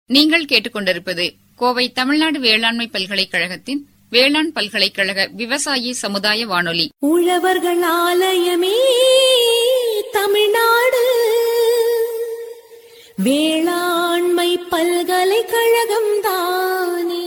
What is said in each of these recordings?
நீங்கள் கேட்டுக்கொண்டிருப்பது கோவை தமிழ்நாடு வேளாண்மை பல்கலைக்கழகத்தின் வேளாண் பல்கலைக்கழக விவசாயி சமுதாய வானொலி உழவர்கள் ஆலயமே தமிழ்நாடு வேளாண்மை பல்கலைக்கழகம் தானே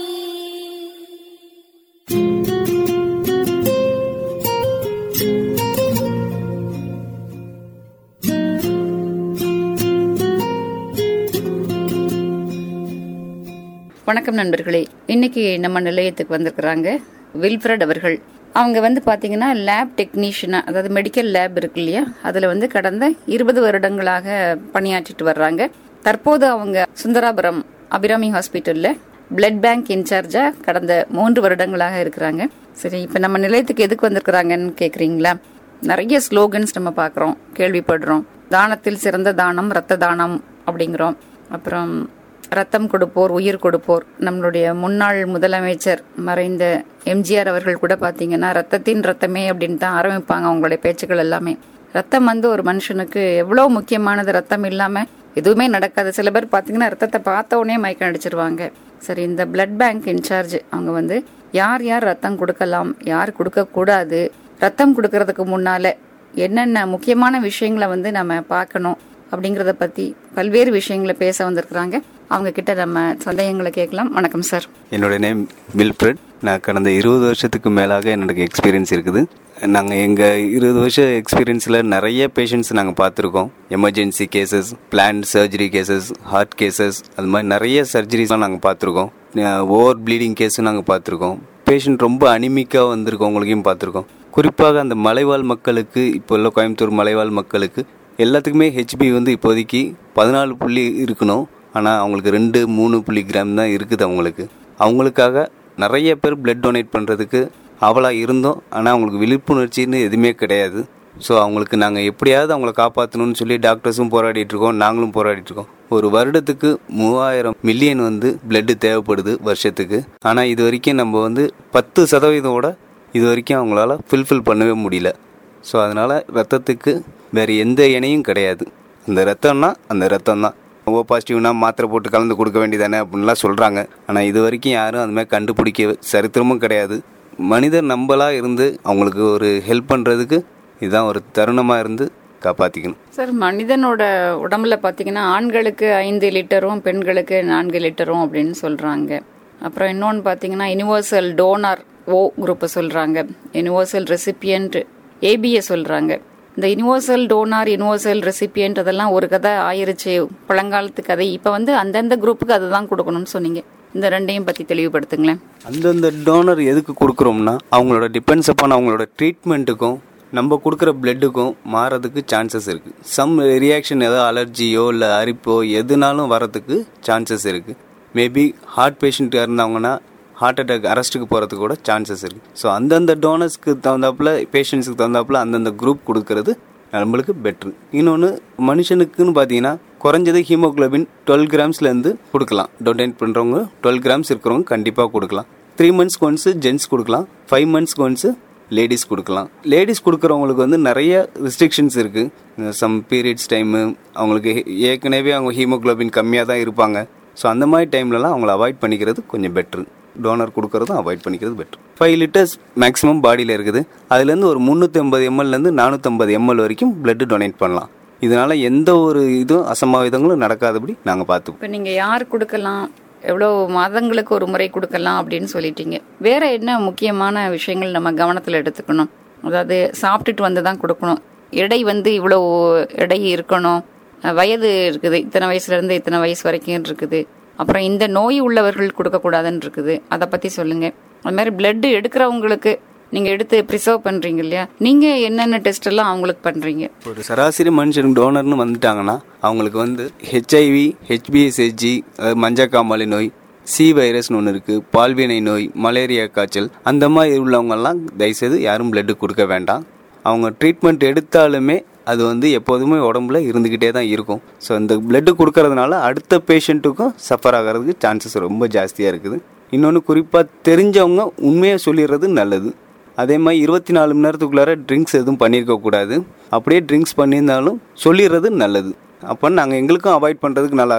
வணக்கம் நண்பர்களே இன்னைக்கு நம்ம நிலையத்துக்கு வந்திருக்கிறாங்க வில்ஃப்ரட் அவர்கள் அவங்க வந்து பாத்தீங்கன்னா லேப் டெக்னீஷியனா அதாவது மெடிக்கல் லேப் இருக்கு இல்லையா அதுல வந்து கடந்த இருபது வருடங்களாக பணியாற்றிட்டு வர்றாங்க தற்போது அவங்க சுந்தராபுரம் அபிராமி ஹாஸ்பிட்டல்ல பிளட் பேங்க் இன்சார்ஜா கடந்த மூன்று வருடங்களாக இருக்கிறாங்க சரி இப்ப நம்ம நிலையத்துக்கு எதுக்கு வந்திருக்கிறாங்கன்னு கேக்குறீங்களா நிறைய ஸ்லோகன்ஸ் நம்ம பார்க்குறோம் கேள்விப்படுறோம் தானத்தில் சிறந்த தானம் ரத்த தானம் அப்படிங்கிறோம் அப்புறம் ரத்தம் கொடுப்போர் உயிர் கொடுப்போர் நம்மளுடைய முன்னாள் முதலமைச்சர் மறைந்த எம்ஜிஆர் அவர்கள் கூட பார்த்தீங்கன்னா ரத்தத்தின் ரத்தமே அப்படின்னு தான் ஆரம்பிப்பாங்க அவங்களுடைய பேச்சுக்கள் எல்லாமே ரத்தம் வந்து ஒரு மனுஷனுக்கு எவ்வளோ முக்கியமானது ரத்தம் இல்லாமல் எதுவுமே நடக்காது சில பேர் பார்த்தீங்கன்னா ரத்தத்தை பார்த்த உடனே மயக்கம் அடிச்சிருவாங்க சரி இந்த பிளட் பேங்க் இன்சார்ஜ் அவங்க வந்து யார் யார் ரத்தம் கொடுக்கலாம் யார் கொடுக்கக்கூடாது ரத்தம் கொடுக்கறதுக்கு முன்னால என்னென்ன முக்கியமான விஷயங்களை வந்து நம்ம பார்க்கணும் அப்படிங்கறத பத்தி பல்வேறு விஷயங்களை பேச வந்திருக்கிறாங்க அவங்க கிட்ட நம்ம சந்தேகங்களை கேட்கலாம் வணக்கம் சார் என்னோட நேம் வில்ஃப்ரெட் நான் கடந்த இருபது வருஷத்துக்கு மேலாக என்னோட எக்ஸ்பீரியன்ஸ் இருக்குது நாங்கள் எங்கள் இருபது வருஷ எக்ஸ்பீரியன்ஸில் நிறைய பேஷண்ட்ஸ் நாங்கள் பார்த்துருக்கோம் emergency cases planned surgery cases heart cases அது மாதிரி நிறைய சர்ஜரிஸ்லாம் நாங்கள் பார்த்துருக்கோம் ஓவர் ப்ளீடிங் கேஸும் நாங்கள் பார்த்துருக்கோம் பேஷண்ட் ரொம்ப அனிமிக்காக வந்திருக்கவங்களையும் பார்த்துருக்கோம் குறிப்பாக அந்த மலைவாழ் மக்களுக்கு இப்போ உள்ள கோயம்புத்தூர் மலைவாழ் மக்களுக்கு எல்லாத்துக்குமே ஹெச்பி வந்து இப்போதைக்கு பதினாலு புள்ளி இருக்கணும் ஆனால் அவங்களுக்கு ரெண்டு மூணு புள்ளி கிராம் தான் இருக்குது அவங்களுக்கு அவங்களுக்காக நிறைய பேர் பிளட் டொனேட் பண்ணுறதுக்கு அவளாக இருந்தோம் ஆனால் அவங்களுக்கு விழிப்புணர்ச்சின்னு எதுவுமே கிடையாது ஸோ அவங்களுக்கு நாங்கள் எப்படியாவது அவங்கள காப்பாற்றணும்னு சொல்லி டாக்டர்ஸும் போராடிட்டு இருக்கோம் நாங்களும் போராடிட்டு இருக்கோம் ஒரு வருடத்துக்கு மூவாயிரம் மில்லியன் வந்து பிளட்டு தேவைப்படுது வருஷத்துக்கு ஆனால் இது வரைக்கும் நம்ம வந்து பத்து சதவீதமோட இது வரைக்கும் அவங்களால ஃபுல்ஃபில் பண்ணவே முடியல ஸோ அதனால் ரத்தத்துக்கு வேறு எந்த இணையும் கிடையாது அந்த ரத்தம்னா அந்த ரத்தம் தான் ஓ பாசிட்டிவ்னா மாத்திரை போட்டு கலந்து கொடுக்க வேண்டியதானே அப்படின்லாம் சொல்கிறாங்க ஆனால் இது வரைக்கும் யாரும் அது மாதிரி கண்டுபிடிக்க சரித்திரமும் கிடையாது மனிதர் நம்மளாக இருந்து அவங்களுக்கு ஒரு ஹெல்ப் பண்ணுறதுக்கு இதுதான் ஒரு தருணமாக இருந்து காப்பாற்றிக்கணும் சார் மனிதனோட உடம்புல பார்த்தீங்கன்னா ஆண்களுக்கு ஐந்து லிட்டரும் பெண்களுக்கு நான்கு லிட்டரும் அப்படின்னு சொல்றாங்க அப்புறம் இன்னொன்று பார்த்தீங்கன்னா யுனிவர்சல் டோனார் ஓ குரூப்பை சொல்றாங்க யுனிவர்சல் ரெசிபியன்ட் ஏபிஏ சொல்றாங்க இந்த யுனிவர்சல் டோனார் யுனிவர்சல் ரெசிபியன்ட் அதெல்லாம் ஒரு கதை ஆயிருச்சு பழங்காலத்து கதை இப்போ வந்து அந்தந்த குரூப்புக்கு அதுதான் கொடுக்கணும்னு சொன்னீங்க இந்த ரெண்டையும் பற்றி தெளிவுபடுத்துங்களேன் அந்தந்த டோனர் எதுக்கு கொடுக்குறோம்னா அவங்களோட டிபெண்ட்ஸ் அப்பான் அவங்களோட ட்ரீட்மெண்ட்டுக்கும் நம்ம கொடுக்குற பிளட்டுக்கும் மாறதுக்கு சான்சஸ் இருக்குது சம் ரியாக்ஷன் ஏதோ அலர்ஜியோ இல்லை அரிப்போ எதுனாலும் வரதுக்கு சான்சஸ் இருக்குது மேபி ஹார்ட் பேஷண்ட்டாக இருந்தாங்கன்னா ஹார்ட் அட்டாக் அரெஸ்ட்டுக்கு போகிறதுக்கு கூட சான்சஸ் இருக்குது ஸோ அந்தந்த டோனர்ஸ்க்கு தகுந்தாப்புல பேஷண்ட்ஸுக்கு தகுந்தாப்புல அந்தந்த குரூப் கொடுக்கறது நம்மளுக்கு பெட்ரு இன்னொன்று மனுஷனுக்குன்னு பார்த்தீங்கன்னா குறைஞ்சது ஹீமோகுளோபின் டுவெல் கிராம்ஸ்லேருந்து கொடுக்கலாம் டொனேட் பண்ணுறவங்க டுவெல் கிராம்ஸ் இருக்கிறவங்க கண்டிப்பாக கொடுக்கலாம் த்ரீ மந்த்ஸ்க்கு ஒன்ஸு ஜென்ட்ஸ் கொடுக்கலாம் ஃபைவ் மந்த்ஸ்க்கு ஒன்ஸு லேடிஸ் கொடுக்கலாம் லேடிஸ் கொடுக்குறவங்களுக்கு வந்து நிறைய ரெஸ்ட்ரிக்ஷன்ஸ் இருக்குது சம் பீரியட்ஸ் டைமு அவங்களுக்கு ஏற்கனவே அவங்க ஹீமோகுளோபின் கம்மியாக தான் இருப்பாங்க ஸோ அந்த மாதிரி டைம்லலாம் அவங்கள அவாய்ட் பண்ணிக்கிறது கொஞ்சம் பெட்ரு டோனர் கொடுக்கறதும் அவாய்ட் பண்ணிக்கிறது பெட்ரு ஃபைவ் லிட்டர்ஸ் மேக்ஸிமம் பாடியில் இருக்குது அதுலேருந்து ஒரு முந்நூற்றி ஐம்பது எம்எல்லேருந்து நானூற்றம்பது எம்எல் வரைக்கும் பிளட்டு டொனேட் பண்ணலாம் இதனால எந்த ஒரு இதுவும் அசம்பாவிதங்களும் நடக்காதபடி நாங்கள் பார்த்துப்போம் இப்போ நீங்கள் யார் கொடுக்கலாம் எவ்வளோ மாதங்களுக்கு ஒரு முறை கொடுக்கலாம் அப்படின்னு சொல்லிட்டீங்க வேற என்ன முக்கியமான விஷயங்கள் நம்ம கவனத்தில் எடுத்துக்கணும் அதாவது சாப்பிட்டுட்டு வந்து தான் கொடுக்கணும் எடை வந்து இவ்வளோ எடை இருக்கணும் வயது இருக்குது இத்தனை வயசுல இருந்து இத்தனை வயசு வரைக்கும் இருக்குது அப்புறம் இந்த நோய் உள்ளவர்கள் கொடுக்கக்கூடாதுன்னு இருக்குது அதை பற்றி சொல்லுங்க அது மாதிரி பிளட் எடுக்கிறவங்களுக்கு நீங்கள் எடுத்து ப்ரிசர்வ் பண்ணுறீங்க இல்லையா நீங்கள் என்னென்ன டெஸ்ட் எல்லாம் அவங்களுக்கு பண்ணுறீங்க ஒரு சராசரி மனுஷனுக்கு டோனர்னு வந்துட்டாங்கன்னா அவங்களுக்கு வந்து ஹெச்ஐவி ஹெச்பிஎஸ்ஹெச்ஜி அதாவது மஞ்சக்காமாலை நோய் சி வைரஸ்னு ஒன்று இருக்குது பால்வினை நோய் மலேரியா காய்ச்சல் அந்த மாதிரி உள்ளவங்கெல்லாம் தயவுசெய்து யாரும் பிளட்டு கொடுக்க வேண்டாம் அவங்க ட்ரீட்மெண்ட் எடுத்தாலுமே அது வந்து எப்போதுமே உடம்புல இருந்துக்கிட்டே தான் இருக்கும் ஸோ இந்த பிளட்டு கொடுக்கறதுனால அடுத்த பேஷண்ட்டுக்கும் சஃபர் ஆகிறதுக்கு சான்சஸ் ரொம்ப ஜாஸ்தியாக இருக்குது இன்னொன்று குறிப்பாக தெரிஞ்சவங்க உண்மையை சொல்லிடுறது நல்லது அதே மாதிரி இருபத்தி நாலு மணி நேரத்துக்குள்ளார ட்ரிங்க்ஸ் எதுவும் பண்ணியிருக்க கூடாது அப்படியே ட்ரிங்க்ஸ் பண்ணியிருந்தாலும் சொல்லிடுறது நல்லது அப்போ நாங்கள் எங்களுக்கும் அவாய்ட் பண்ணுறதுக்கு நல்லாயிருக்கும்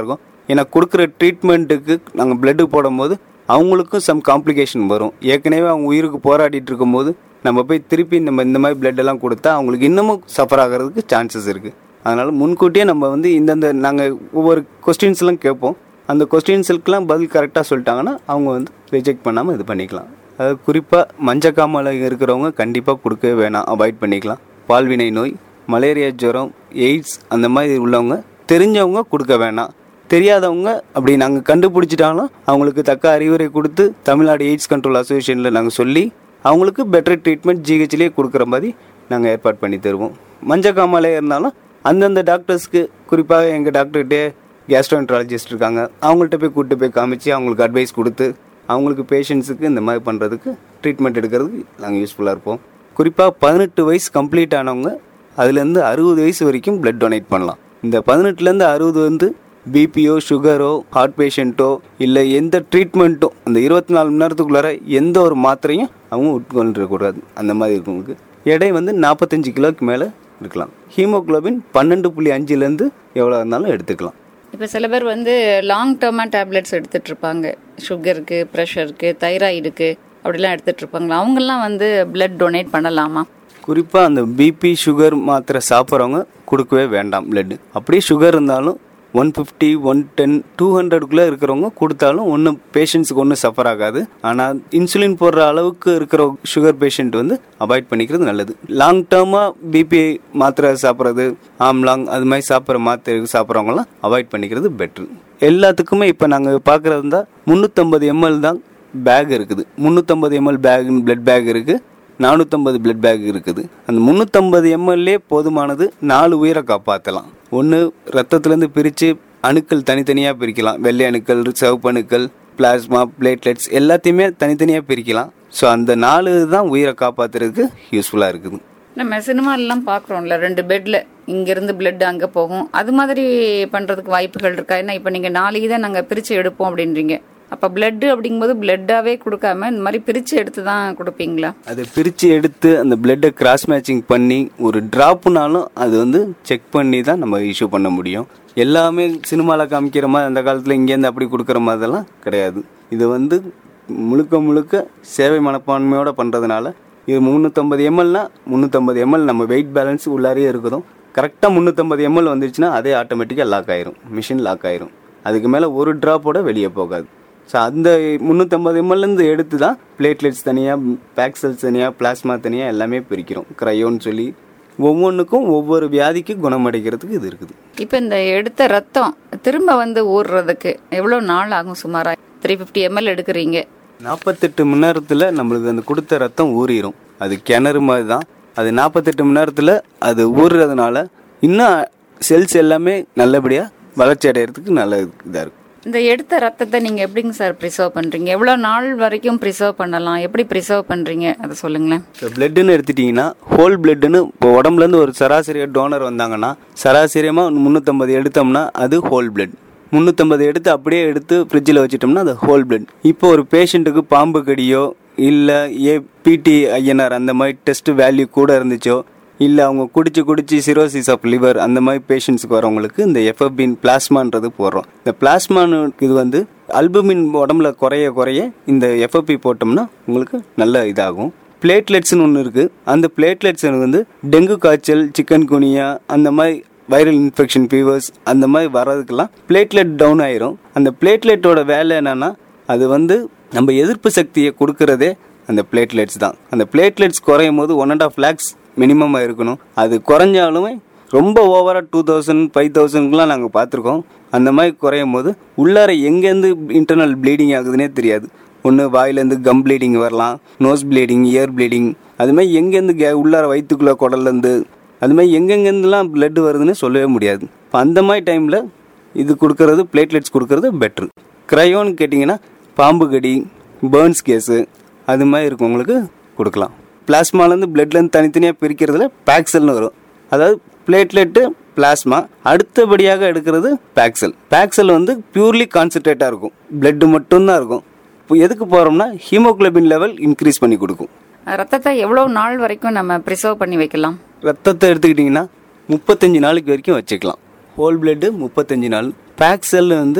ஏன்னா கொடுக்குற ட்ரீட்மெண்ட்டுக்கு நாங்கள் பிளட்டு போடும்போது அவங்களுக்கும் சம் காம்ப்ளிகேஷன் வரும் ஏற்கனவே அவங்க உயிருக்கு போராடிட்டு இருக்கும்போது நம்ம போய் திருப்பி நம்ம இந்த மாதிரி blood எல்லாம் கொடுத்தா அவங்களுக்கு இன்னமும் சஃபர் ஆகிறதுக்கு சான்சஸ் இருக்குது அதனால் முன்கூட்டியே நம்ம வந்து இந்தந்த நாங்கள் ஒவ்வொரு கொஸ்டின்ஸ்லாம் கேட்போம் அந்த கொஸ்டின்ஸுக்கெலாம் பதில் கரெக்டாக சொல்லிட்டாங்கன்னா அவங்க வந்து ரிஜெக்ட் பண்ணாமல் இது பண்ணிக்கலாம் அதாவது குறிப்பாக மஞ்சக்காமலை இருக்கிறவங்க கண்டிப்பாக கொடுக்கவே வேணாம் அவாய்ட் பண்ணிக்கலாம் பால்வினை நோய் மலேரியா ஜுரம் எய்ட்ஸ் அந்த மாதிரி உள்ளவங்க தெரிஞ்சவங்க கொடுக்க வேணாம் தெரியாதவங்க அப்படி நாங்கள் கண்டுபிடிச்சிட்டாலும் அவங்களுக்கு தக்க அறிவுரை கொடுத்து தமிழ்நாடு எய்ட்ஸ் கண்ட்ரோல் அசோசியேஷனில் நாங்கள் சொல்லி அவங்களுக்கு பெட்டர் ட்ரீட்மெண்ட் ஜிஹெச்லேயே கொடுக்குற மாதிரி நாங்கள் ஏற்பாடு பண்ணி தருவோம் மஞ்சக்காமலே இருந்தாலும் அந்தந்த டாக்டர்ஸ்க்கு குறிப்பாக எங்கள் டாக்டர்கிட்டே கேஸ்ட்ரோஎன்ட்ராலஜிஸ்ட் இருக்காங்க அவங்கள்ட்ட போய் கூப்பிட்டு போய் காமிச்சு அவங்களுக்கு அட்வைஸ் கொடுத்து அவங்களுக்கு பேஷண்ட்ஸுக்கு இந்த மாதிரி பண்ணுறதுக்கு ட்ரீட்மெண்ட் எடுக்கிறதுக்கு நாங்கள் யூஸ்ஃபுல்லாக இருப்போம் குறிப்பாக பதினெட்டு வயசு கம்ப்ளீட் ஆனவங்க அதுலேருந்து அறுபது வயசு வரைக்கும் பிளட் டொனேட் பண்ணலாம் இந்த பதினெட்டுலேருந்து அறுபது வந்து பிபியோ சுகரோ ஹார்ட் பேஷண்ட்டோ இல்லை எந்த ட்ரீட்மெண்ட்டோ அந்த இருபத்தி நாலு மணி நேரத்துக்குள்ளார எந்த ஒரு மாத்திரையும் அவங்க உட்கொண்டிருக்கக்கூடாது அந்த மாதிரி இருக்கவங்களுக்கு எடை வந்து நாற்பத்தஞ்சு கிலோக்கு மேலே இருக்கலாம் ஹீமோகுளோபின் பன்னெண்டு புள்ளி அஞ்சுலேருந்து எவ்வளோ இருந்தாலும் எடுத்துக்கலாம் இப்போ சில பேர் வந்து லாங் டேர்மாக டேப்லெட்ஸ் எடுத்துட்டு இருப்பாங்க சுகருக்கு ப்ரெஷருக்கு தைராய்டுக்கு அப்படிலாம் எடுத்துட்டு இருப்பாங்களா அவங்கெல்லாம் வந்து பிளட் டொனேட் பண்ணலாமா குறிப்பாக அந்த பிபி சுகர் மாத்திரை சாப்பிட்றவங்க கொடுக்கவே வேண்டாம் பிளட் அப்படியே சுகர் இருந்தாலும் one fifty one ten two ஹண்ட்ரடுக்குள்ளே இருக்கிறவங்க கொடுத்தாலும் ஒன்றும் பேஷண்ட்ஸுக்கு ஒன்றும் சஃபர் ஆகாது ஆனால் இன்சுலின் போடுற அளவுக்கு இருக்கிற சுகர் பேஷண்ட் வந்து அவாய்ட் பண்ணிக்கிறது நல்லது லாங் டேர்மாக பிபி மாத்திரை சாப்பிட்றது ஆம்லாங் அது மாதிரி சாப்பிட்ற மாத்திரை சாப்பிட்றவங்கலாம் அவாய்ட் பண்ணிக்கிறது பெட்ரு எல்லாத்துக்குமே இப்போ நாங்கள் பார்க்குறது தான் முந்நூற்றம்பது எம்எல் தான் பேக் இருக்குது முந்நூற்றம்பது எம்எல் பேக் பிளட் பேக் இருக்குது நானூற்றம்பது பிளட் பேக் இருக்குது அந்த முந்நூற்றம்பது எம்எல்ஏ போதுமானது நாலு உயிரை காப்பாற்றலாம் ஒன்று ரத்தத்துலேருந்து பிரித்து அணுக்கள் தனித்தனியாக பிரிக்கலாம் வெள்ளை அணுக்கள் சிவப்பு அணுக்கள் பிளாஸ்மா பிளேட்லெட்ஸ் எல்லாத்தையுமே தனித்தனியாக பிரிக்கலாம் ஸோ அந்த நாலு தான் உயிரை காப்பாற்றுறதுக்கு யூஸ்ஃபுல்லாக இருக்குது நம்ம சினிமாலெலாம் பார்க்குறோம்ல ரெண்டு பெட்டில் இங்கேருந்து பிளட் அங்கே போகும் அது மாதிரி பண்ணுறதுக்கு வாய்ப்புகள் இருக்கா ஏன்னா இப்போ நீங்கள் நாளைக்கு தான் நாங்கள் பிரித்து எடுப்போம் அப்படின்றீங்க அப்போ பிளட்டு அப்படிங்கும்போது பிளட்டாகவே கொடுக்காம இந்த மாதிரி பிரித்து எடுத்து தான் கொடுப்பீங்களா அதை பிரித்து எடுத்து அந்த பிளட்டை கிராஸ் மேட்சிங் பண்ணி ஒரு ட்ராப்னாலும் அது வந்து செக் பண்ணி தான் நம்ம இஷ்யூ பண்ண முடியும் எல்லாமே சினிமாவில் காமிக்கிற மாதிரி அந்த காலத்தில் இங்கேருந்து அப்படி கொடுக்குற மாதிரிலாம் கிடையாது இது வந்து முழுக்க முழுக்க சேவை மனப்பான்மையோட பண்ணுறதுனால இது முந்நூற்றம்பது எம்எல்னா முந்நூற்றம்பது எம்எல் நம்ம வெயிட் பேலன்ஸ் உள்ளாரையே இருக்குதும் கரெக்டாக முந்நூற்றம்பது எம்எல் வந்துருச்சுன்னா அதே ஆட்டோமேட்டிக்காக லாக் ஆயிரும் மிஷின் லாக் ஆயிரும் அதுக்கு மேலே ஒரு ட்ராப்போட வெளியே போகாது ஸோ அந்த முந்நூற்றம்பது எம்எல்லேருந்து எடுத்து தான் பிளேட்லெட்ஸ் தனியாக பேக்செல்ஸ் தனியாக பிளாஸ்மா தனியாக எல்லாமே பிரிக்கிறோம் க்ரையோன்னு சொல்லி ஒவ்வொன்றுக்கும் ஒவ்வொரு வியாதிக்கு குணமடைக்கிறதுக்கு இது இருக்குது இப்போ இந்த எடுத்த ரத்தம் திரும்ப வந்து ஊறுறதுக்கு எவ்வளோ நாள் ஆகும் சுமாராக த்ரீ ஃபிஃப்டி எம்எல் எடுக்கிறீங்க நாற்பத்தெட்டு மணி நேரத்தில் நம்மளுக்கு அந்த கொடுத்த ரத்தம் ஊறிடும் அது கிணறு மாதிரி தான் அது நாற்பத்தெட்டு மணி நேரத்தில் அது ஊறுறதுனால இன்னும் செல்ஸ் எல்லாமே நல்லபடியாக வளர்ச்சி அடைகிறதுக்கு நல்ல இதாக இருக்கும் இந்த எடுத்த ரத்தத்தை நீங்கள் எப்படிங்க சார் ப்ரிசர்வ் பண்ணுறீங்க எவ்வளோ நாள் வரைக்கும் ப்ரிசர்வ் பண்ணலாம் எப்படி ப்ரிசர்வ் பண்ணுறீங்க அதை சொல்லுங்களேன் இப்போ பிளட்டுன்னு எடுத்துட்டிங்கன்னா ஹோல் பிளட்டுன்னு இப்போ உடம்புலேருந்து ஒரு சராசரியாக டோனர் வந்தாங்கன்னா சராசரியமாக முந்நூற்றம்பது எடுத்தோம்னா அது ஹோல் பிளட் முந்நூற்றம்பது எடுத்து அப்படியே எடுத்து ஃப்ரிட்ஜில் வச்சிட்டோம்னா அது ஹோல் பிளட் இப்போ ஒரு பேஷண்ட்டுக்கு பாம்பு கடியோ இல்லை ஏ பிடி ஐஎன்ஆர் அந்த மாதிரி டெஸ்ட் வேல்யூ கூட இருந்துச்சோ இல்லை அவங்க குடிச்சு குடிச்சு சிரோசிஸ் ஆஃப் லிவர் அந்த மாதிரி பேஷண்ட்ஸுக்கு வரவங்களுக்கு இந்த எஃப்எஃபின் பிளாஸ்மான்றது போடுறோம் இந்த பிளாஸ்மான்னு இது வந்து அல்புமின் உடம்புல குறைய குறைய இந்த எஃப்எப்பி போட்டோம்னா உங்களுக்கு நல்ல இதாகும் பிளேட்லெட்ஸ்னு ஒன்று இருக்குது அந்த பிளேட்லெட்ஸ் வந்து டெங்கு காய்ச்சல் சிக்கன் குனியா அந்த மாதிரி வைரல் இன்ஃபெக்ஷன் ஃபீவர்ஸ் அந்த மாதிரி வர்றதுக்கெல்லாம் பிளேட்லெட் டவுன் ஆயிரும் அந்த பிளேட்லெட்டோட வேலை என்னன்னா அது வந்து நம்ம எதிர்ப்பு சக்தியை கொடுக்கறதே அந்த பிளேட்லெட்ஸ் தான் அந்த பிளேட்லெட்ஸ் குறையும் போது ஒன் அண்ட் ஆஃப் லேக்ஸ் மினிமமாக இருக்கணும் அது குறைஞ்சாலுமே ரொம்ப ஓவராக டூ தௌசண்ட் ஃபைவ் தௌசண்ட்க்குலாம் நாங்கள் பார்த்துருக்கோம் அந்த மாதிரி குறையும் போது உள்ளார எங்கேருந்து இன்டர்னல் ப்ளீடிங் ஆகுதுன்னே தெரியாது ஒன்று வாயிலேருந்து கம் ப்ளீடிங் வரலாம் நோஸ் ப்ளீடிங் இயர் ப்ளீடிங் அது மாதிரி எங்கேருந்து கே உள்ளார வயிற்றுக்குள்ளே குடல்லேருந்து அது மாதிரி எங்கெங்கேருந்துலாம் பிளட் வருதுன்னு சொல்லவே முடியாது இப்போ அந்த மாதிரி டைமில் இது கொடுக்கறது பிளேட்லெட்ஸ் கொடுக்கறது பெட்ரு க்ரையோன்னு கேட்டிங்கன்னா பாம்பு கடி பேர்ன்ஸ் கேஸு அது மாதிரி இருக்கவங்களுக்கு கொடுக்கலாம் பிளாஸ்மாலேருந்து பிளட்லேருந்து தனித்தனியாக பிரிக்கிறதுல பேக்சல்னு வரும் அதாவது பிளேட்லெட்டு பிளாஸ்மா அடுத்தபடியாக எடுக்கிறது பேக்சல் பேக்சல் வந்து பியூர்லி கான்சன்ட்ரேட்டாக இருக்கும் பிளட்டு மட்டும்தான் இருக்கும் இப்போ எதுக்கு போகிறோம்னா ஹீமோகுளோபின் லெவல் இன்க்ரீஸ் பண்ணி கொடுக்கும் ரத்தத்தை எவ்வளோ நாள் வரைக்கும் நம்ம ப்ரிசர்வ் பண்ணி வைக்கலாம் ரத்தத்தை எடுத்துக்கிட்டிங்கன்னா முப்பத்தஞ்சு நாளைக்கு வரைக்கும் வச்சுக்கலாம் ஹோல் பிளட்டு முப்பத்தஞ்சு நாள் பேக் செல் வந்து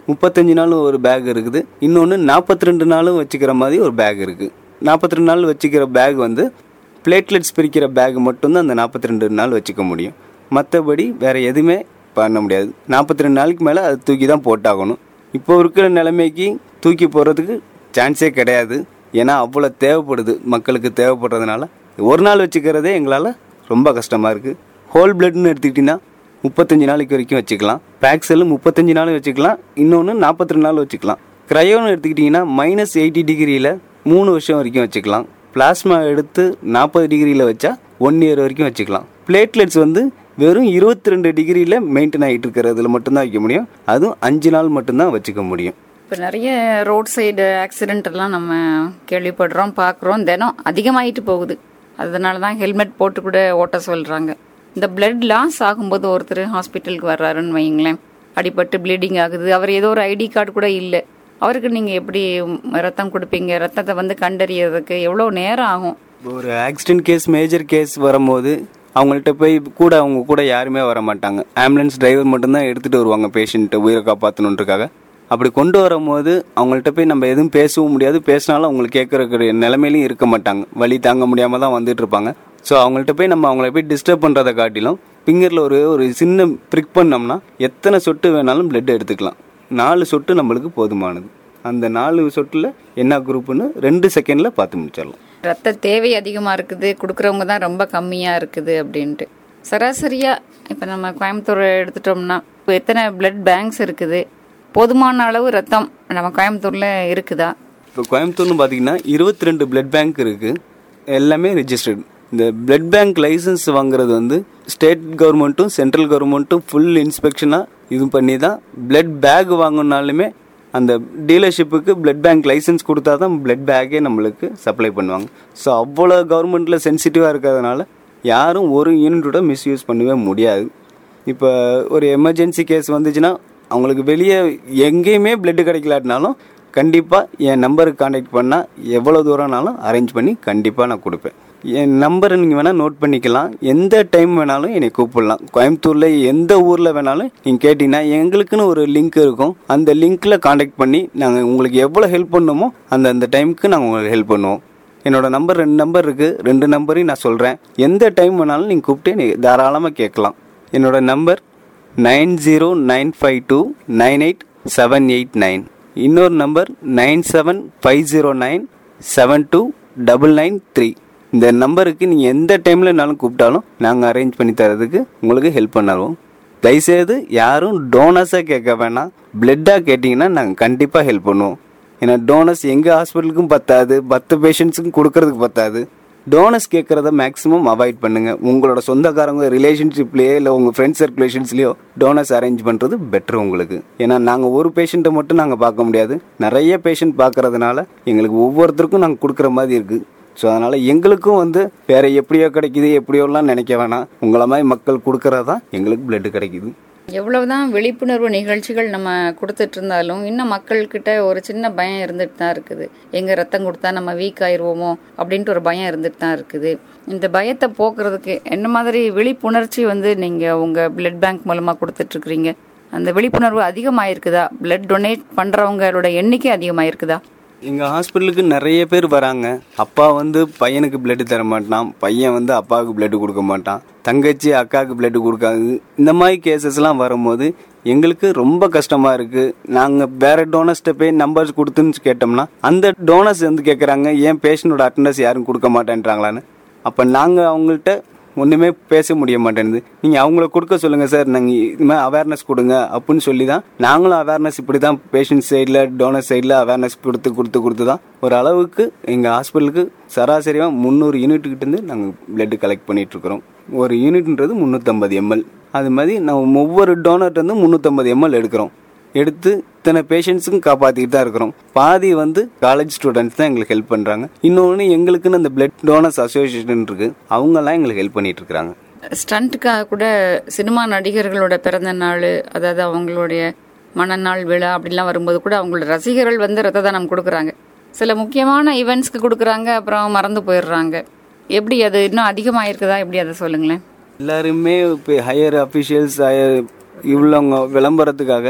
முப்பத்தஞ்சு நாள் ஒரு பேக் இருக்குது இன்னொன்று நாற்பத்தி ரெண்டு நாளும் வச்சுக்கிற மாதிரி ஒரு பேக் இருக்குது நாற்பத்தி ரெண்டு நாள் வச்சுக்கிற பேக் வந்து பிளேட்லெட்ஸ் பிரிக்கிற பேக் மட்டும்தான் அந்த நாற்பத்தி ரெண்டு நாள் வச்சுக்க முடியும் மற்றபடி வேறு எதுவுமே பண்ண முடியாது நாற்பத்தி ரெண்டு நாளைக்கு மேலே அது தூக்கி தான் போட்டாகணும் இப்போ இருக்கிற நிலைமைக்கு தூக்கி போகிறதுக்கு சான்ஸே கிடையாது ஏன்னா அவ்வளோ தேவைப்படுது மக்களுக்கு தேவைப்படுறதுனால ஒரு நாள் வச்சுக்கிறதே எங்களால் ரொம்ப கஷ்டமாக இருக்குது ஹோல் பிளட்னு எடுத்துக்கிட்டிங்கன்னா முப்பத்தஞ்சு நாளைக்கு வரைக்கும் வச்சுக்கலாம் பேக்ஸெல்லு முப்பத்தஞ்சு நாள் வச்சுக்கலாம் இன்னொன்று நாற்பத்தி ரெண்டு நாள் வச்சுக்கலாம் க்ரையோன்னு எடுத்துக்கிட்டிங்கன்னா மைனஸ் எயிட்டி டிகிரியில் மூணு வருஷம் வரைக்கும் வச்சுக்கலாம் பிளாஸ்மா எடுத்து நாற்பது டிகிரியில் வச்சா ஒன் இயர் வரைக்கும் வச்சுக்கலாம் பிளேட்லெட்ஸ் வந்து வெறும் இருபத்தி ரெண்டு டிகிரியில் மெயின்டைன் ஆகிட்டு இருக்கிறதுல மட்டும்தான் வைக்க முடியும் அதுவும் அஞ்சு நாள் மட்டும்தான் வச்சுக்க முடியும் இப்போ நிறைய ரோட் சைடு ஆக்சிடென்ட் எல்லாம் நம்ம கேள்விப்படுறோம் பார்க்குறோம் தினம் அதிகமாயிட்டு போகுது அதனால தான் ஹெல்மெட் போட்டு கூட ஓட்ட சொல்கிறாங்க இந்த பிளட் லாஸ் ஆகும்போது ஒருத்தர் ஹாஸ்பிட்டலுக்கு வர்றாருன்னு வைங்களேன் அடிபட்டு ப்ளீடிங் ஆகுது அவர் ஏதோ ஒரு ஐடி கார்டு கூட இல்லை அவருக்கு நீங்கள் எப்படி ரத்தம் கொடுப்பீங்க ரத்தத்தை வந்து கண்டறியறதுக்கு எவ்வளோ நேரம் ஆகும் ஒரு ஆக்சிடென்ட் கேஸ் மேஜர் கேஸ் வரும்போது அவங்கள்ட்ட போய் கூட அவங்க கூட யாருமே வர மாட்டாங்க ஆம்புலன்ஸ் டிரைவர் மட்டும்தான் எடுத்துகிட்டு வருவாங்க பேஷண்ட்டை உயிரை காப்பாற்றணுன்றக்காக அப்படி கொண்டு வரும்போது அவங்கள்ட்ட போய் நம்ம எதுவும் பேசவும் முடியாது பேசினாலும் அவங்களுக்கு கேட்குற நிலைமையிலும் இருக்க மாட்டாங்க வலி தாங்க முடியாமல் தான் வந்துட்டு இருப்பாங்க ஸோ அவங்கள்ட்ட போய் நம்ம அவங்கள போய் டிஸ்டர்ப் பண்ணுறதை காட்டிலும் ஃபிங்கரில் ஒரு ஒரு சின்ன ப்ரிக் பண்ணோம்னா எத்தனை சொட்டு வேணாலும் பிளட் எடுத்துக்கலாம் நாலு சொட்டு நம்மளுக்கு போதுமானது அந்த நாலு சொட்டில் என்ன குரூப்புன்னு ரெண்டு செகண்டில் பார்த்து முடிச்சிடலாம் ரத்த தேவை அதிகமாக இருக்குது கொடுக்குறவங்க தான் ரொம்ப கம்மியாக இருக்குது அப்படின்ட்டு சராசரியாக இப்போ நம்ம கோயம்புத்தூர் எடுத்துட்டோம்னா இப்போ எத்தனை பிளட் பேங்க்ஸ் இருக்குது போதுமான அளவு ரத்தம் நம்ம கோயம்புத்தூரில் இருக்குதா இப்போ கோயம்புத்தூர்னு பார்த்தீங்கன்னா இருபத்தி ரெண்டு பிளட் பேங்க் இருக்குது எல்லாமே ரிஜிஸ்டர்டு இந்த பிளட் பேங்க் லைசன்ஸ் வாங்குறது வந்து ஸ்டேட் கவர்மெண்ட்டும் சென்ட்ரல் கவர்மெண்ட்டும் ஃபுல் இன்ஸ்பெக்ஷனாக இது பண்ணி தான் பிளட் பேக் வாங்கினாலுமே அந்த டீலர்ஷிப்புக்கு பிளட் பேங்க் லைசன்ஸ் கொடுத்தா தான் பிளட் பேக்கே நம்மளுக்கு சப்ளை பண்ணுவாங்க ஸோ அவ்வளோ கவர்மெண்ட்டில் சென்சிட்டிவாக இருக்கிறதுனால யாரும் ஒரு யூனிட்டோட மிஸ்யூஸ் பண்ணவே முடியாது இப்போ ஒரு எமர்ஜென்சி கேஸ் வந்துச்சுன்னா அவங்களுக்கு வெளியே எங்கேயுமே பிளட்டு கிடைக்கலாட்டினாலும் கண்டிப்பாக என் நம்பருக்கு காண்டாக்ட் பண்ணால் எவ்வளோ தூரம்னாலும் அரேஞ்ச் பண்ணி கண்டிப்பாக நான் கொடுப்பேன் என் நம்பரை நீங்கள் வேணால் நோட் பண்ணிக்கலாம் எந்த டைம் வேணாலும் என்னை கூப்பிடலாம் கோயம்புத்தூரில் எந்த ஊரில் வேணாலும் நீங்கள் கேட்டிங்கன்னா எங்களுக்குன்னு ஒரு லிங்க் இருக்கும் அந்த லிங்க்கில் காண்டாக்ட் பண்ணி நாங்கள் உங்களுக்கு எவ்வளோ ஹெல்ப் பண்ணணுமோ அந்த அந்த டைமுக்கு நாங்கள் உங்களுக்கு ஹெல்ப் பண்ணுவோம் என்னோட நம்பர் ரெண்டு நம்பர் இருக்குது ரெண்டு நம்பரையும் நான் சொல்கிறேன் எந்த டைம் வேணாலும் நீங்கள் கூப்பிட்டு நீ தாராளமாக கேட்கலாம் என்னோட number nine zero nine five two nine eight seven eight nine இன்னொரு number nine seven five zero nine seven two double nine three இந்த நம்பருக்கு நீங்கள் எந்த டைம்லனாலும் கூப்பிட்டாலும் நாங்கள் அரேஞ்ச் பண்ணி தரதுக்கு உங்களுக்கு ஹெல்ப் பண்ணுவோம் தயவுசெய்து யாரும் டோனஸாக கேட்க வேணாம் பிளட்டாக கேட்டிங்கன்னா நாங்கள் கண்டிப்பாக ஹெல்ப் பண்ணுவோம் ஏன்னா டோனஸ் எங்கள் ஹாஸ்பிட்டலுக்கும் பத்தாது பத்து பேஷண்ட்ஸுக்கும் கொடுக்கறதுக்கு பத்தாது டோனஸ் கேட்குறத மேக்ஸிமம் அவாய்ட் பண்ணுங்க உங்களோட சொந்தக்காரங்க ரிலேஷன்ஷிப்லேயோ இல்லை உங்கள் ஃப்ரெண்ட்ஸ் சர்க்குலேஷன்ஸ்லேயோ டோனஸ் அரேஞ்ச் பண்ணுறது பெட்டர் உங்களுக்கு ஏன்னா நாங்கள் ஒரு பேஷண்ட்டை மட்டும் நாங்கள் பார்க்க முடியாது நிறைய பேஷண்ட் பார்க்கறதுனால எங்களுக்கு ஒவ்வொருத்தருக்கும் நாங்கள் கொடுக்குற மாதிரி இருக்குது ஸோ அதனால் எங்களுக்கும் வந்து வேற எப்படியோ கிடைக்குது எப்படியோலாம் நினைக்க வேணாம் உங்களை மாதிரி மக்கள் கொடுக்கறது தான் எங்களுக்கு பிளட்டு கிடைக்குது எவ்வளவுதான் விழிப்புணர்வு நிகழ்ச்சிகள் நம்ம கொடுத்துட்டு இருந்தாலும் இன்னும் மக்கள்கிட்ட ஒரு சின்ன பயம் இருந்துட்டு தான் இருக்குது எங்க ரத்தம் கொடுத்தா நம்ம வீக் ஆயிருவோமோ அப்படின்ட்டு ஒரு பயம் இருந்துட்டு தான் இருக்குது இந்த பயத்தை போக்குறதுக்கு என்ன மாதிரி விழிப்புணர்ச்சி வந்து நீங்க உங்க பிளட் பேங்க் மூலமா கொடுத்துட்டு இருக்கிறீங்க அந்த விழிப்புணர்வு அதிகமாயிருக்குதா பிளட் டொனேட் பண்றவங்களோட எண்ணிக்கை அதிகமாயிருக்குதா எங்கள் ஹாஸ்பிட்டலுக்கு நிறைய பேர் வராங்க அப்பா வந்து பையனுக்கு பிளட்டு தர மாட்டான் பையன் வந்து அப்பாவுக்கு பிளட்டு கொடுக்க மாட்டான் தங்கச்சி அக்காவுக்கு பிளட்டு கொடுக்காது இந்த மாதிரி கேசஸ்லாம் வரும்போது எங்களுக்கு ரொம்ப கஷ்டமாக இருக்குது நாங்கள் வேற டோனர்ஸ்ட்ட போய் நம்பர்ஸ் கொடுத்துன்னு கேட்டோம்னா அந்த டோனர்ஸ் வந்து கேட்குறாங்க ஏன் பேஷண்டோட அட்டண்டன்ஸ் யாரும் கொடுக்க மாட்டேன்றாங்களான்னு அப்போ நாங்கள் அவங்கள்ட்ட ஒன்றுமே பேச முடிய மாட்டேங்குது நீங்கள் அவங்கள கொடுக்க சொல்லுங்கள் சார் நாங்கள் இது மாதிரி அவேர்னஸ் கொடுங்க அப்படின்னு சொல்லி தான் நாங்களும் அவேர்னஸ் இப்படி தான் பேஷண்ட் சைடில் டோனர் சைடில் அவேர்னஸ் கொடுத்து கொடுத்து கொடுத்து தான் ஒரு அளவுக்கு எங்கள் ஹாஸ்பிட்டலுக்கு சராசரியாக முந்நூறு யூனிட்டுக்கிட்டேருந்து நாங்கள் பிளட்டு கலெக்ட் பண்ணிகிட்ருக்குறோம் ஒரு யூனிட்ன்றது முந்நூற்றம்பது எம்எல் அது மாதிரி நம்ம ஒவ்வொரு டோனர்ட்டேருந்து முந்நூற்றம்பது எம்எல் எடுக்கிறோம் எடுத்து இத்தனை பேஷண்ட்ஸுக்கும் காப்பாற்றிட்டு தான் இருக்கிறோம் பாதி வந்து காலேஜ் ஸ்டூடெண்ட்ஸ் தான் எங்களுக்கு ஹெல்ப் பண்ணுறாங்க இன்னொன்று எங்களுக்குன்னு அந்த பிளட் டோனர்ஸ் அசோசியேஷன் இருக்கு அவங்கெல்லாம் எங்களுக்கு ஹெல்ப் பண்ணிட்டு இருக்காங்க ஸ்டண்ட்டுக்காக கூட சினிமா நடிகர்களோட பிறந்த நாள் அதாவது அவங்களுடைய மனநாள் விழா அப்படிலாம் வரும்போது கூட அவங்களோட ரசிகர்கள் வந்து ரத்த தானம் கொடுக்குறாங்க சில முக்கியமான ஈவெண்ட்ஸ்க்கு கொடுக்குறாங்க அப்புறம் மறந்து போயிடுறாங்க எப்படி அது இன்னும் அதிகமாயிருக்குதா எப்படி அதை சொல்லுங்களேன் எல்லாருமே இப்போ ஹையர் அஃபிஷியல்ஸ் ஹையர் இவ்வளோங்க விளம்பரத்துக்காக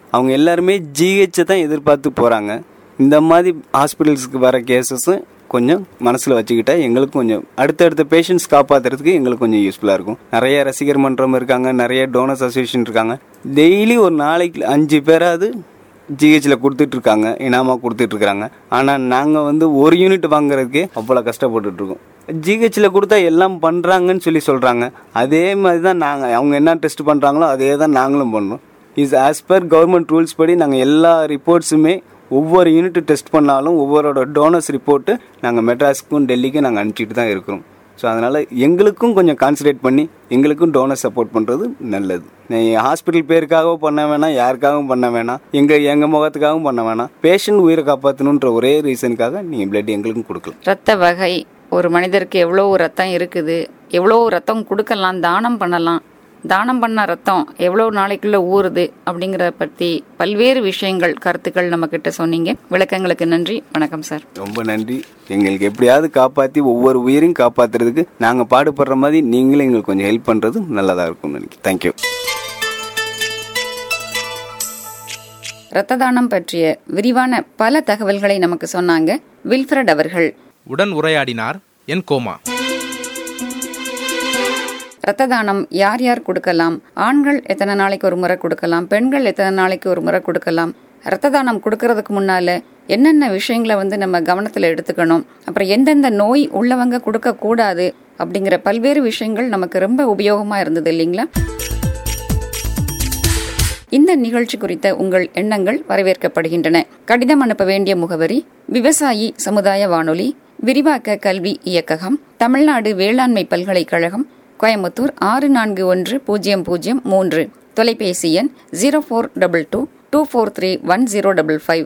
அவங்க எல்லாருமே ஜிஹெச்சை தான் எதிர்பார்த்து போகிறாங்க இந்த மாதிரி ஹாஸ்பிட்டல்ஸ்க்கு வர கேசஸும் கொஞ்சம் மனசில் வச்சுக்கிட்டா எங்களுக்கு கொஞ்சம் அடுத்தடுத்த பேஷண்ட்ஸ் காப்பாற்றுறதுக்கு எங்களுக்கு கொஞ்சம் யூஸ்ஃபுல்லாக இருக்கும் நிறைய ரசிகர் மன்றம் இருக்காங்க நிறைய டோனர்ஸ் அசோசியேஷன் இருக்காங்க டெய்லி ஒரு நாளைக்கு அஞ்சு பேராவது ஜிஹெச்சில் கொடுத்துட்ருக்காங்க இனாமாக கொடுத்துட்ருக்காங்க ஆனால் நாங்கள் வந்து ஒரு யூனிட் வாங்குறதுக்கே அவ்வளோ கஷ்டப்பட்டுட்ருக்கோம் ஜிஹெச்சில் கொடுத்தா எல்லாம் பண்ணுறாங்கன்னு சொல்லி சொல்கிறாங்க அதே மாதிரி தான் நாங்கள் அவங்க என்ன டெஸ்ட் பண்ணுறாங்களோ அதே தான் நாங்களும் பண்ணோம் is as per government rules படி நாங்கள் எல்லா ரிப்போர்ட்ஸுமே ஒவ்வொரு யூனிட் டெஸ்ட் பண்ணாலும் ஒவ்வொருட டோனர்ஸ் ரிப்போர்ட்டு நாங்கள் மெட்ராஸுக்கும் டெல்லிக்கும் நாங்கள் அனுப்பிச்சிட்டு தான் இருக்கிறோம் ஸோ அதனால் எங்களுக்கும் கொஞ்சம் கான்சன்ட்ரேட் பண்ணி எங்களுக்கும் டோனர் சப்போர்ட் பண்ணுறது நல்லது ஹாஸ்பிட்டல் பேருக்காகவும் பண்ண வேணாம் யாருக்காகவும் பண்ண வேணாம் எங்கள் எங்கள் முகத்துக்காகவும் பண்ண வேணாம் பேஷண்ட் உயிரை காப்பாற்றணுன்ற ஒரே ரீசனுக்காக நீங்கள் பிளட் எங்களுக்கும் கொடுக்கலாம் ரத்த வகை ஒரு மனிதருக்கு எவ்வளோ ரத்தம் இருக்குது எவ்வளோ ரத்தம் கொடுக்கலாம் தானம் பண்ணலாம் தானம் பண்ண ரத்தம் எவ்வளோ நாளைக்குள்ள ஊறுது அப்படிங்கிறத பற்றி பல்வேறு விஷயங்கள் கருத்துக்கள் நம்ம கிட்ட சொன்னீங்க விளக்கங்களுக்கு நன்றி வணக்கம் சார் ரொம்ப நன்றி எங்களுக்கு எப்படியாவது காப்பாற்றி ஒவ்வொரு உயிரையும் காப்பாற்றுறதுக்கு நாங்கள் பாடுபடுற மாதிரி நீங்களும் எங்களுக்கு கொஞ்சம் ஹெல்ப் பண்ணுறது நல்லதாக இருக்கும்னு நினைக்கிறேன் தேங்க்யூ ரத்த தானம் பற்றிய விரிவான பல தகவல்களை நமக்கு சொன்னாங்க வில்ஃப்ரட் அவர்கள் உடன் உரையாடினார் என் கோமா ரத்த தானம் யார் யார் கொடுக்கலாம் ஆண்கள் எத்தனை நாளைக்கு ஒரு முறை கொடுக்கலாம் பெண்கள் எத்தனை நாளைக்கு ஒரு முறை கொடுக்கலாம் ரத்த தானம் கொடுக்கறதுக்கு முன்னால என்னென்ன விஷயங்களை வந்து நம்ம கவனத்தில் எடுத்துக்கணும் அப்புறம் எந்தெந்த நோய் உள்ளவங்க கொடுக்க கூடாது அப்படிங்கிற பல்வேறு விஷயங்கள் நமக்கு ரொம்ப உபயோகமா இருந்தது இல்லைங்களா இந்த நிகழ்ச்சி குறித்த உங்கள் எண்ணங்கள் வரவேற்கப்படுகின்றன கடிதம் அனுப்ப வேண்டிய முகவரி விவசாயி சமுதாய வானொலி விரிவாக்க கல்வி இயக்ககம் தமிழ்நாடு வேளாண்மை பல்கலைக்கழகம் கோயம்புத்தூர் ஆறு நான்கு ஒன்று பூஜ்ஜியம் பூஜ்ஜியம் மூன்று தொலைபேசி எண் zero four double two two four three one zero double five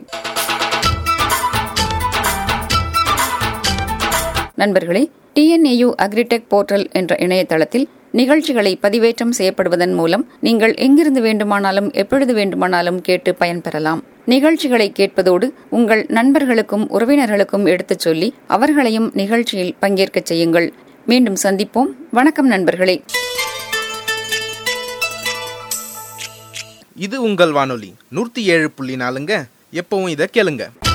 நண்பர்களே டிஎன்ஏயு அக்ரிடெக் போர்ட்டல் என்ற இணையதளத்தில் நிகழ்ச்சிகளை பதிவேற்றம் செய்யப்படுவதன் மூலம் நீங்கள் எங்கிருந்து வேண்டுமானாலும் எப்பொழுது வேண்டுமானாலும் கேட்டு பயன்பெறலாம் நிகழ்ச்சிகளை கேட்பதோடு உங்கள் நண்பர்களுக்கும் உறவினர்களுக்கும் எடுத்துச் சொல்லி அவர்களையும் நிகழ்ச்சியில் பங்கேற்கச் செய்யுங்கள் மீண்டும் சந்திப்போம் வணக்கம் நண்பர்களே இது உங்கள் வானொலி நூற்றி ஏழு புள்ளி நாலுங்க எப்பவும் இதை கேளுங்க